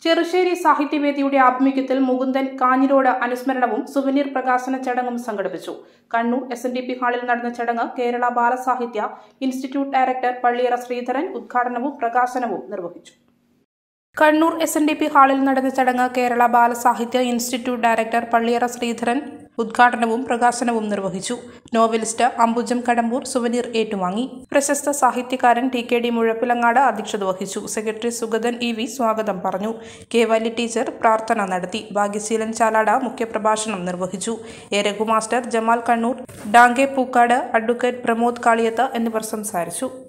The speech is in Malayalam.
ചെറുശ്ശേരി സാഹിത്യവേദിയുടെ ആഭിമുഖ്യത്തിൽ മുകുന്ദൻ കാഞ്ഞിരോട് അനുസ്മരണവും സുവനീർ പ്രകാശന ചടങ്ങും സംഘടിപ്പിച്ചു Kannur S N D P ഹാളിൽ നടന്ന ചടങ്ങ് കേരള ബാലസാഹിത്യ ഇൻസ്റ്റിറ്റ്യൂട്ട് ഡയറക്ടർ പള്ളിയറ ശ്രീധരൻ ഉദ്ഘാടനവും പ്രകാശനവും നിർവഹിച്ചു Kannur S N D P ഹാളിൽ നടന്ന ചടങ്ങ് കേരള ബാലസാഹിത്യ ഇൻസ്റ്റിറ്റ്യൂട്ട് ഡയറക്ടർ പള്ളിയറ ശ്രീധരൻ ഉദ്ഘാടനവും പ്രകാശനവും നിർവഹിച്ചു നോവലിസ്റ്റ് അംബുജം കടമ്പൂർ സുവനീർ ഏറ്റുവാങ്ങി പ്രശസ്ത സാഹിത്യകാരൻ ടി കെ ഡി മുഴപ്പിലങ്ങാട് അധ്യക്ഷത വഹിച്ചു സെക്രട്ടറി സുഗതൻ ഇ വി സ്വാഗതം പറഞ്ഞു കെ വല്ലി ടീച്ചർ പ്രാർത്ഥന നടത്തി ഭാഗ്യശീലൻ ചാലാട മുഖ്യപ്രഭാഷണം നിർവഹിച്ചു എ രഘുമാസ്റ്റർ ജമാൽ കണ്ണൂർ ഡാങ്കെ പൂക്കാട് അഡ്വക്കേറ്റ് പ്രമോദ് കാളിയത്ത് എന്നിവർ സംസാരിച്ചു